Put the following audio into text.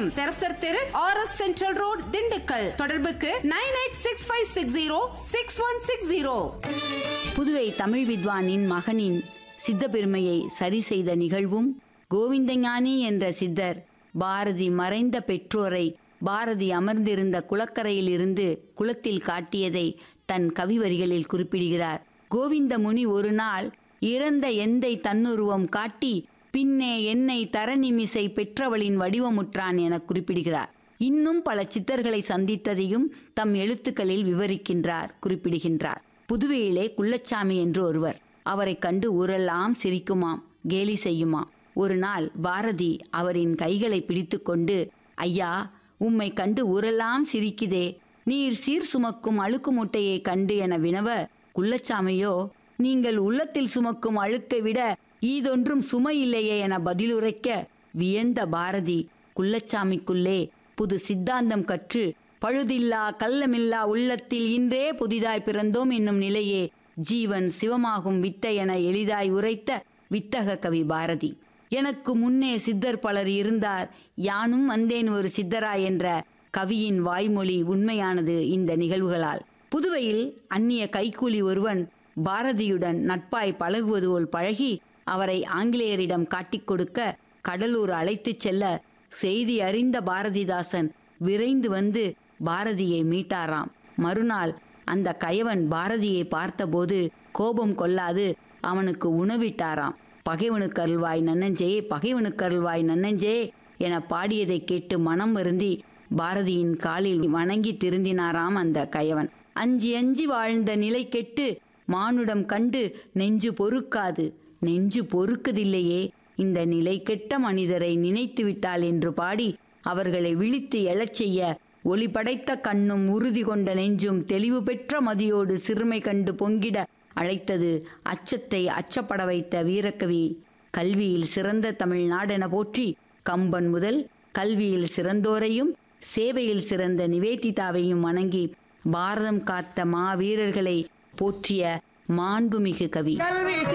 நிலையம் தெரசர் தெரு R S central road Dindigul தொடர்புக்கு nine eight six five six zero six one six zero Puduvai Tamil வித்வானின் மகனின் சித்த பெருமையை சரி செய்த நிகழ்வும் கோவிந்தஞானி என்ற சித்தர் பாரதி மறைந்த பெற்றோரை பாரதி அமர்ந்திருந்த குளக்கரையில் இருந்து குளத்தில் காட்டியதை தன் கவி வரிகளில் குறிப்பிடுகிறார் கோவிந்த முனி ஒரு நாள் இறந்த எந்தை தன்னுருவம் காட்டி பின்னே என்னை தரநிமிசை பெற்றவளின் வடிவமுற்றான் என குறிப்பிடுகிறார் இன்னும் பல சித்தர்களை சந்தித்ததையும் தம் எழுத்துக்களில் விவரிக்கின்றார் குறிப்பிடுகின்றார் புதுவையிலே குள்ளச்சாமி என்று ஒருவர் அவரைக் கண்டு ஊரெல்லாம் சிரிக்குமாம் கேலி செய்யுமாம் ஒரு நாள் பாரதி அவரின் கைகளை பிடித்துக்கொண்டு ஐயா உம்மை கண்டு ஊரெல்லாம் சிரிக்குதே நீர் சீர் சுமக்கும் அழுக்கு மூட்டையை கண்டு என வினவ குள்ளச்சாமியோ நீங்கள் உள்ளத்தில் சுமக்கும் அழுக்கை விட ஈதொன்றும் சுமை இல்லையே என பதிலுரைக்க வியந்த பாரதி குள்ளச்சாமிக்குள்ளே புது சித்தாந்தம் கற்று பழுதில்லா கள்ளமில்லா உள்ளத்தில் இன்றே புதிதாய் பிறந்தோம் என்னும் நிலையே ஜீவன் சிவமாகும் வித்தை என எளிதாய் உரைத்த வித்தக கவி பாரதி எனக்கு முன்னே சித்தர் பலர் இருந்தார் யானும் வந்தேன் ஒரு சித்தரா என்ற கவியின் வாய்மொழி உண்மையானது இந்த நிகழ்வுகளால் புதுவையில் அந்நிய கைக்கூலி ஒருவன் பாரதியுடன் நட்பாய் பழகுவது போல் பழகி அவரை ஆங்கிலேயரிடம் காட்டிக் கொடுக்க கடலூர் அழைத்துச் செல்ல செய்தி அறிந்த பாரதிதாசன் விரைந்து வந்து பாரதியை மீட்டாராம் மறுநாள் அந்த கயவன் பாரதியை பார்த்தபோது கோபம் கொள்ளாது அவனுக்கு உணவிட்டாராம் பகைவனுக்கு அருள்வாய் நன்னஞ்சே பகைவனுக்கு அருள்வாய் நன்னஞ்சே என பாடியதை கேட்டு மனம் வருந்தி பாரதியின் காலில் வணங்கி திருந்தினாராம் அந்த கயவன் அஞ்சி அஞ்சி வாழ்ந்த நிலை கெட்டு மானுடம் கண்டு நெஞ்சு பொறுக்காது நெஞ்சு பொறுக்குதில்லையே இந்த நிலை கெட்ட மனிதரை நினைத்து விட்டாள் என்று பாடி அவர்களை விழித்து எழச் செய்ய ஒளி படைத்த கண்ணும் உறுதி கொண்ட நெஞ்சும் தெளிவு பெற்ற மதியோடு சிறுமை கண்டு பொங்கிட அழைத்தது அச்சத்தை அச்சப்பட வைத்த வீரக்கவி கல்வியில் சிறந்த தமிழ்நாடென போற்றி கம்பன் முதல் கல்வியில் சிறந்தோரையும் சேவையில் சிறந்த நிவேதிதாவையும் வணங்கி பாரதம் காத்த மாவீரர்களை போற்றிய மாண்புமிகு கவி